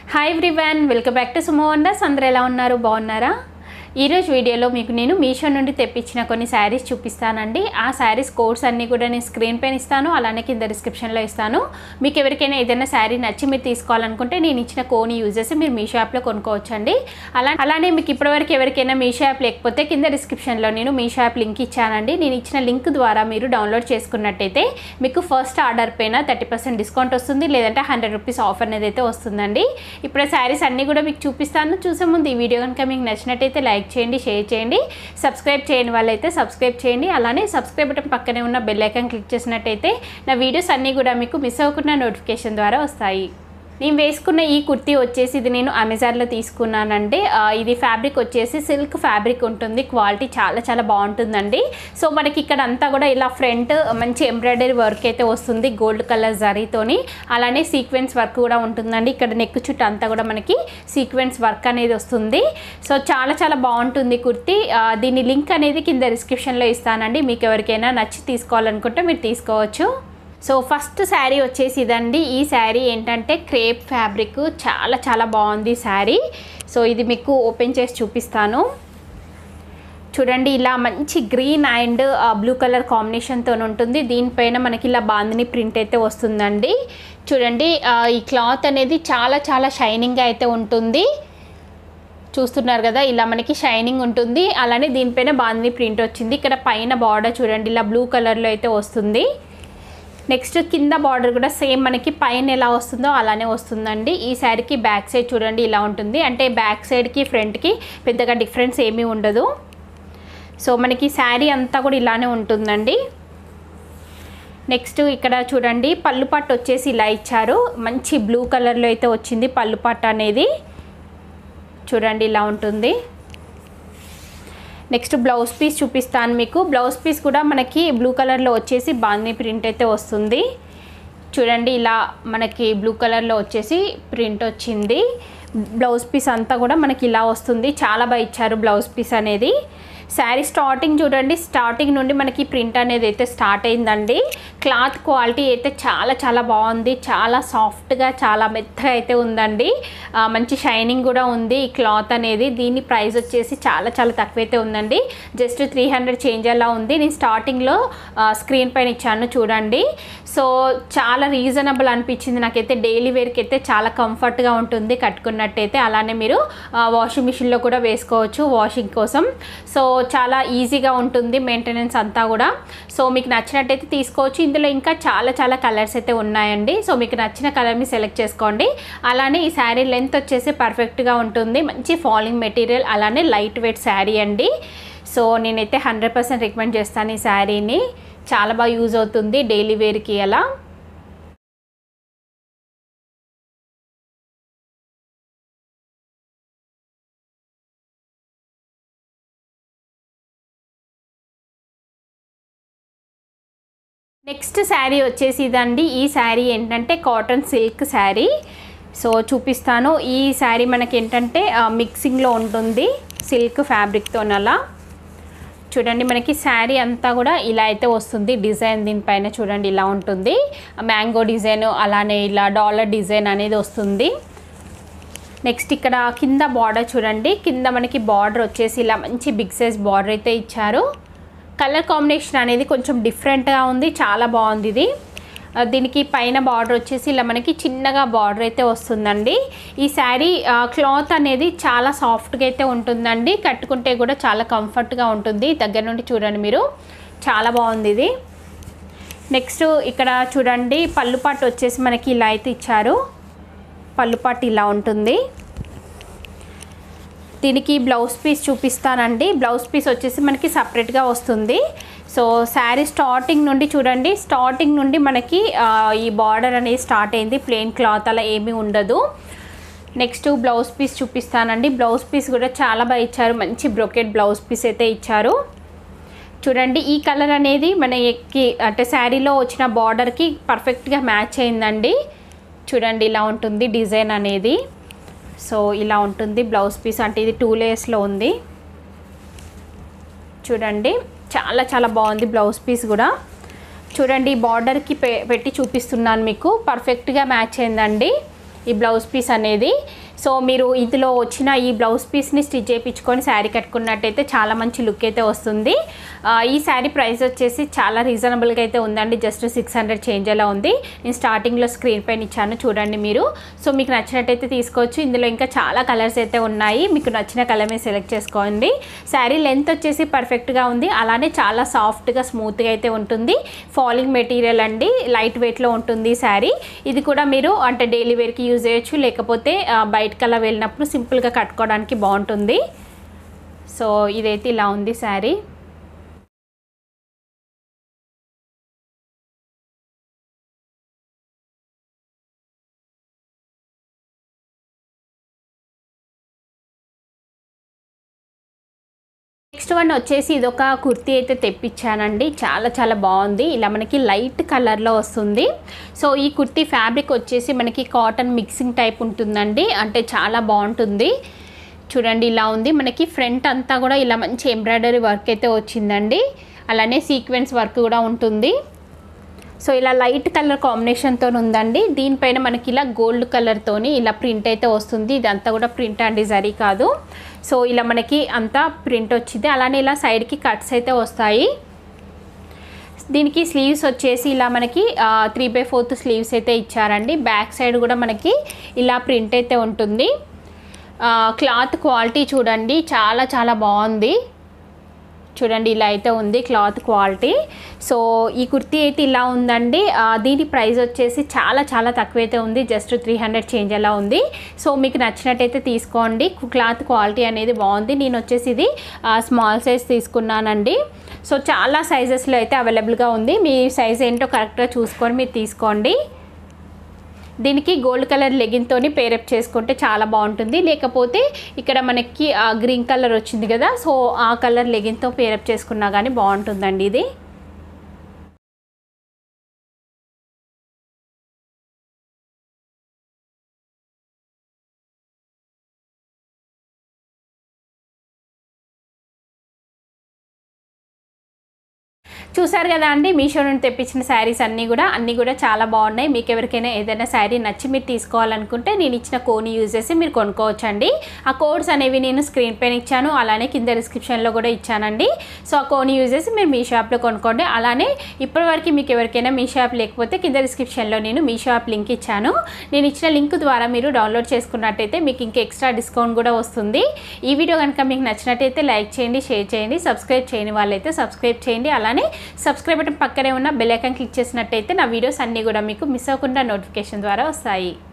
hi everyone welcome back to Sumo Wonders అందరూ ఎలా ఉన్నారు బాగున్నారా ఈరోజు వీడియోలో మీకు నేను మీషో నుండి తెప్పించిన కొన్ని శారీస్ చూపిస్తానండి ఆ శారీస్ కోడ్స్ అన్నీ కూడా నేను స్క్రీన్ పైన ఇస్తాను అలానే కింద డిస్క్రిప్షన్లో ఇస్తాను మీకు ఎవరికైనా ఏదైనా శారీ నచ్చి మీరు తీసుకోవాలనుకుంటే నేను ఇచ్చిన కోని యూజ్ చేసి మీరు మీషో యాప్లో కొనుక్కోవచ్చండి అలా అలానే మీకు ఇప్పటివరకు ఎవరికైనా మీషో యాప్ లేకపోతే కింద డిస్క్రిప్షన్లో నేను మీషో యాప్ లింక్ ఇచ్చానండి నేను ఇచ్చిన లింక్ ద్వారా మీరు డౌన్లోడ్ చేసుకున్నట్టయితే మీకు ఫస్ట్ ఆర్డర్ పైన థర్టీ పర్సెంట్ డిస్కౌంట్ వస్తుంది లేదంటే హండ్రెడ్ రూపీస్ ఆఫర్ అనేది అయితే వస్తుందండి ఇప్పుడు శారీస్ అన్నీ కూడా మీకు చూపిస్తాను చూసే ముందు ఈ వీడియో కనుక మీకు నచ్చినట్టయితే లైక్ చేయండి షేర్ చేయండి సబ్స్క్రైబ్ చేయని వాళ్ళైతే సబ్స్క్రైబ్ చేయండి అలానే సబ్స్క్రైబ్ బటన్ పక్కనే ఉన్న బెల్ ఐకాన్ క్లిక్ చేసినట్టయితే నా వీడియోస్ అన్నీ కూడా మీకు మిస్ అవ్వకుండా నోటిఫికేషన్ ద్వారా వస్తాయి నేను వేసుకున్న ఈ కుర్తీ వచ్చేసి ఇది నేను అమెజాన్లో తీసుకున్నానండి ఆ, ఇది ఫ్యాబ్రిక్ వచ్చేసి సిల్క్ ఫ్యాబ్రిక్ ఉంటుంది క్వాలిటీ చాలా చాలా బాగుంటుందండి సో మనకి ఇక్కడ అంతా కూడా ఇలా ఫ్రంట్ మంచి ఎంబ్రాయిడరీ వర్క్ అయితే వస్తుంది గోల్డ్ కలర్ జరీతోని అలానే సీక్వెన్స్ వర్క్ కూడా ఉంటుందండి ఇక్కడ నెక్ చుట్టూ అంతా కూడా మనకి సీక్వెన్స్ వర్క్ అనేది వస్తుంది సో చాలా చాలా బాగుంటుంది కుర్తీ ఆ, దీని లింక్ అనేది కింద డిస్క్రిప్షన్లో ఇస్తానండి మీకు ఎవరికైనా నచ్చి తీసుకోవాలనుకుంటే మీరు తీసుకోవచ్చు సో ఫస్ట్ శారీ వచ్చేసి ఇదండి ఈ శారీ ఏంటంటే క్రేప్ ఫ్యాబ్రిక్ చాలా చాలా బాగుంది శారీ సో ఇది మీకు ఓపెన్ చేసి చూపిస్తాను చూడండి ఇలా మంచి గ్రీన్ అండ్ బ్లూ కలర్ కాంబినేషన్తో ఉంటుంది దీనిపైన మనకి ఇలా బాందిని ప్రింట్ అయితే వస్తుందండి చూడండి ఆ, ఈ క్లాత్ అనేది చాలా చాలా షైనింగ్గా అయితే ఉంటుంది చూస్తున్నారు కదా ఇలా మనకి షైనింగ్ ఉంటుంది అలానే దీనిపైన బాందిని ప్రింట్ వచ్చింది ఇక్కడ పైన బార్డర్ చూడండి ఇలా బ్లూ కలర్లో అయితే వస్తుంది నెక్స్ట్ కింద బార్డర్ కూడా సేమ్ మనకి పైన ఎలా వస్తుందో అలానే వస్తుందండి ఈ శారీకి బ్యాక్ సైడ్ చూడండి ఇలా ఉంటుంది అంటే బ్యాక్ సైడ్కి ఫ్రంట్కి పెద్దగా డిఫరెన్స్ ఏమీ ఉండదు సో మనకి శారీ అంతా కూడా ఇలానే ఉంటుందండి నెక్స్ట్ ఇక్కడ చూడండి పళ్ళు పట్టు వచ్చేసి ఇలా ఇచ్చారు మంచి బ్లూ కలర్లో అయితే వచ్చింది పళ్ళు పట్టు అనేది చూడండి ఇలా ఉంటుంది నెక్స్ట్ బ్లౌజ్ పీస్ చూపిస్తాను మీకు బ్లౌజ్ పీస్ కూడా మనకి బ్లూ కలర్లో వచ్చేసి బాందీ ప్రింట్ అయితే వస్తుంది చూడండి ఇలా మనకి బ్లూ కలర్లో వచ్చేసి ప్రింట్ వచ్చింది బ్లౌజ్ పీస్ అంతా కూడా మనకి ఇలా వస్తుంది చాలా బాగా ఇచ్చారు బ్లౌజ్ పీస్ అనేది శారీ స్టార్టింగ్ చూడండి స్టార్టింగ్ నుండి మనకి ప్రింట్ అనేది అయితే స్టార్ట్ అయిందండి క్లాత్ క్వాలిటీ అయితే చాలా చాలా బాగుంది చాలా సాఫ్ట్గా చాలా మెత్తగా అయితే ఉందండి ఆ, మంచి షైనింగ్ కూడా ఉంది ఈ క్లాత్ అనేది దీని ప్రైస్ వచ్చేసి చాలా చాలా తక్కువైతే ఉందండి జస్ట్ త్రీ హండ్రెడ్ చేంజ్ అలా ఉంది నేను స్టార్టింగ్లో స్క్రీన్ పైన ఇచ్చాను చూడండి సో చాలా రీజనబుల్ అనిపించింది నాకైతే డైలీ వేర్కి అయితే చాలా కంఫర్ట్గా ఉంటుంది కట్టుకున్నట్టయితే అలానే మీరు వాషింగ్ మిషన్లో కూడా వేసుకోవచ్చు వాషింగ్ కోసం సో చాలా ఈజీగా ఉంటుంది మెయింటెనెన్స్ అంతా కూడా సో మీకు నచ్చినట్టయితే తీసుకోవచ్చు ఇందులో ఇంకా చాలా చాలా కలర్స్ అయితే ఉన్నాయండి సో మీకు నచ్చిన కలర్ని సెలెక్ట్ చేసుకోండి అలానే ఈ శారీ లెంత్ వచ్చేసి పర్ఫెక్ట్గా ఉంటుంది మంచి ఫాలింగ్ మెటీరియల్ అలానే లైట్ వెయిట్ శారీ అండి సో నేనైతే హండ్రెడ్ పర్సెంట్ రికమెండ్ చేస్తాను ఈ శారీని చాలా బాగా యూజ్ అవుతుంది డైలీ వేర్కి అలా నెక్స్ట్ శారీ వచ్చేసి ఇదండి ఈ శారీ ఏంటంటే కాటన్ సిల్క్ శారీ సో చూపిస్తాను ఈ శారీ మనకి ఏంటంటే ఆ, మిక్సింగ్లో ఉంటుంది సిల్క్ ఫ్యాబ్రిక్తో అలా చూడండి మనకి శారీ అంతా కూడా ఇలా అయితే వస్తుంది డిజైన్ దీనిపైన చూడండి ఇలా ఉంటుంది మ్యాంగో డిజైన్ అలానే ఇలా డాలర్ డిజైన్ అనేది వస్తుంది నెక్స్ట్ ఇక్కడ కింద బార్డర్ చూడండి కింద మనకి బార్డర్ వచ్చేసి ఇలా మంచి బిగ్ సైజ్ బార్డర్ అయితే ఇచ్చారు కలర్ కాంబినేషన్ అనేది కొంచెం డిఫరెంట్గా ఉంది చాలా బాగుంది ఇది ఆ, దీనికి పైన బార్డర్ వచ్చేసి ఇలా మనకి చిన్నగా బార్డర్ అయితే వస్తుందండి ఈ శారీ ఆ, క్లాత్ అనేది చాలా సాఫ్ట్గా అయితే ఉంటుందండి కట్టుకుంటే కూడా చాలా కంఫర్ట్గా ఉంటుంది దగ్గర నుండి చూడండి మీరు చాలా బాగుంది ఇది నెక్స్ట్ ఇక్కడ చూడండి పళ్ళు పాటు వచ్చేసి మనకి ఇలా అయితే ఇచ్చారు పళ్ళు పాటు ఇలా ఉంటుంది దీనికి బ్లౌజ్ పీస్ చూపిస్తానండి బ్లౌజ్ పీస్ వచ్చేసి మనకి సపరేట్గా వస్తుంది సో శారీ స్టార్టింగ్ నుండి చూడండి స్టార్టింగ్ నుండి మనకి ఆ, ఈ బార్డర్ అనేది స్టార్ట్ అయింది ప్లెయిన్ క్లాత్ అలా ఏమీ ఉండదు నెక్స్ట్ బ్లౌజ్ పీస్ చూపిస్తానండి బ్లౌజ్ పీస్ కూడా చాలా బాగా ఇచ్చారు మంచి బ్రొకెట్ బ్లౌజ్ పీస్ అయితే ఇచ్చారు చూడండి ఈ కలర్ అనేది మనకి అంటే శారీలో వచ్చిన బార్డర్కి పర్ఫెక్ట్గా మ్యాచ్ అయిందండి చూడండి ఇలా ఉంటుంది డిజైన్ అనేది సో ఇలా ఉంటుంది బ్లౌజ్ పీస్ అంటే ఇది టూ లేయర్స్లో ఉంది చూడండి చాలా చాలా బాగుంది బ్లౌజ్ పీస్ కూడా చూడండి బార్డర్కి పె పెట్టి చూపిస్తున్నాను మీకు పర్ఫెక్ట్గా మ్యాచ్ అయిందండి ఈ బ్లౌజ్ పీస్ అనేది సో మీరు ఇందులో వచ్చిన ఈ బ్లౌజ్ పీస్ని స్టిచ్ చేయించుకొని శారీ కట్టుకున్నట్టయితే చాలా మంచి లుక్ అయితే వస్తుంది ఆ, ఈ శారీ ప్రైస్ వచ్చేసి చాలా రీజనబుల్గా అయితే ఉందండి జస్ట్ సిక్స్ హండ్రెడ్ చేంజ్ అలా ఉంది నేను స్టార్టింగ్లో స్క్రీన్ పైన ఇచ్చాను చూడండి మీరు సో మీకు నచ్చినట్టయితే తీసుకోవచ్చు ఇందులో ఇంకా చాలా కలర్స్ అయితే ఉన్నాయి మీకు నచ్చిన కలర్ని సెలెక్ట్ చేసుకోండి శారీ లెంత్ వచ్చేసి పర్ఫెక్ట్గా ఉంది అలానే చాలా సాఫ్ట్గా స్మూత్గా అయితే ఉంటుంది ఫాలింగ్ మెటీరియల్ అండి లైట్ వెయిట్లో ఉంటుంది శారీ ఇది కూడా మీరు అంటే డైలీ వేర్కి యూజ్ చేయొచ్చు లేకపోతే ఆ, బయటకు అలా వెళ్ళినప్పుడు సింపుల్గా కట్టుకోవడానికి బాగుంటుంది సో ఇదైతే ఇలా ఉంది శారీ నెక్స్ట్ వన్ వచ్చేసి ఇదొక కుర్తీ అయితే తెప్పించానండి చాలా చాలా బాగుంది ఇలా మనకి లైట్ కలర్లో వస్తుంది సో ఈ కుర్తీ ఫ్యాబ్రిక్ వచ్చేసి మనకి కాటన్ మిక్సింగ్ టైప్ ఉంటుందండి అంటే చాలా బాగుంటుంది చూడండి ఇలా ఉంది మనకి ఫ్రంట్ అంతా కూడా ఇలా మంచి ఎంబ్రాయిడరీ వర్క్ అయితే వచ్చిందండి అలానే సీక్వెన్స్ వర్క్ కూడా ఉంటుంది సో ఇలా లైట్ కలర్ కాంబినేషన్తో ఉందండి దీనిపైన మనకి ఇలా గోల్డ్ కలర్తోని ఇలా ప్రింట్ అయితే వస్తుంది ఇదంతా కూడా ప్రింట్ అండ్ జరీ కాదు సో ఇలా మనకి అంతా ప్రింట్ వచ్చింది అలానే ఇలా సైడ్కి కట్స్ అయితే వస్తాయి దీనికి స్లీవ్స్ వచ్చేసి ఇలా మనకి త్రీ బై ఫోర్త్ స్లీవ్స్ అయితే ఇచ్చారండి బ్యాక్ సైడ్ కూడా మనకి ఇలా ప్రింట్ అయితే ఉంటుంది ఆ, క్లాత్ క్వాలిటీ చూడండి చాలా చాలా బాగుంది చూడండి ఇలా అయితే ఉంది క్లాత్ క్వాలిటీ సో ఈ కుర్తీ అయితే ఇలా ఉందండి ఆ, దీని ప్రైస్ వచ్చేసి చాలా చాలా తక్కువ అయితే ఉంది జస్ట్ త్రీ హండ్రెడ్ చేంజ్ అలా ఉంది సో మీకు నచ్చినట్టయితే తీసుకోండి క్లాత్ క్వాలిటీ అనేది బాగుంది నేను వచ్చేసి ఇది స్మాల్ సైజ్ తీసుకున్నానండి సో చాలా సైజెస్లో అయితే అవైలబుల్గా ఉంది మీ సైజ్ ఏంటో కరెక్ట్గా చూసుకొని మీరు తీసుకోండి దీనికి గోల్డ్ కలర్ లెగిన్తోని పేరప్ చేసుకుంటే చాలా బాగుంటుంది లేకపోతే ఇక్కడ మనకి ఆ గ్రీన్ కలర్ వచ్చింది కదా సో ఆ కలర్ లెగిన్తో పేరప్ చేసుకున్నా కానీ బాగుంటుందండి ఇది చూసారు కదా అండి మీషో నుండి తెప్పించిన శారీస్ అన్నీ కూడా అన్నీ కూడా చాలా బాగున్నాయి మీకు ఎవరికైనా ఏదైనా శారీ నచ్చి మీరు తీసుకోవాలనుకుంటే నేను ఇచ్చిన కోడ్ని యూజ్ చేసి మీరు కొనుక్కోవచ్చండి ఆ కోడ్స్ అనేవి నేను స్క్రీన్ పైన ఇచ్చాను అలానే కింద డిస్క్రిప్షన్లో కూడా ఇచ్చానండి సో ఆ కోడ్ని యూజ్ చేసి మీరు మీ షాప్లో కొనుక్కోండి అలానే ఇప్పటివరకు మీకు ఎవరికైనా మీ షాప్ లేకపోతే కింద డిస్క్రిప్షన్లో నేను మీ షాప్ లింక్ ఇచ్చాను నేను ఇచ్చిన లింక్ ద్వారా మీరు డౌన్లోడ్ చేసుకున్నట్టయితే మీకు ఇంకా ఎక్స్ట్రా డిస్కౌంట్ కూడా వస్తుంది ఈ వీడియో కనుక మీకు నచ్చినట్టయితే లైక్ చేయండి షేర్ చేయండి సబ్స్క్రైబ్ చేయని వాళ్ళైతే సబ్స్క్రైబ్ చేయండి అలానే సబ్స్క్రైబ్ బటన్ పక్కనే ఉన్న బెల్ ఐకాన్ క్లిక్ చేసినట్టయితే నా వీడియోస్ అన్నీ కూడా మీకు మిస్ అవ్వకుండా నోటిఫికేషన్ ద్వారా వస్తాయి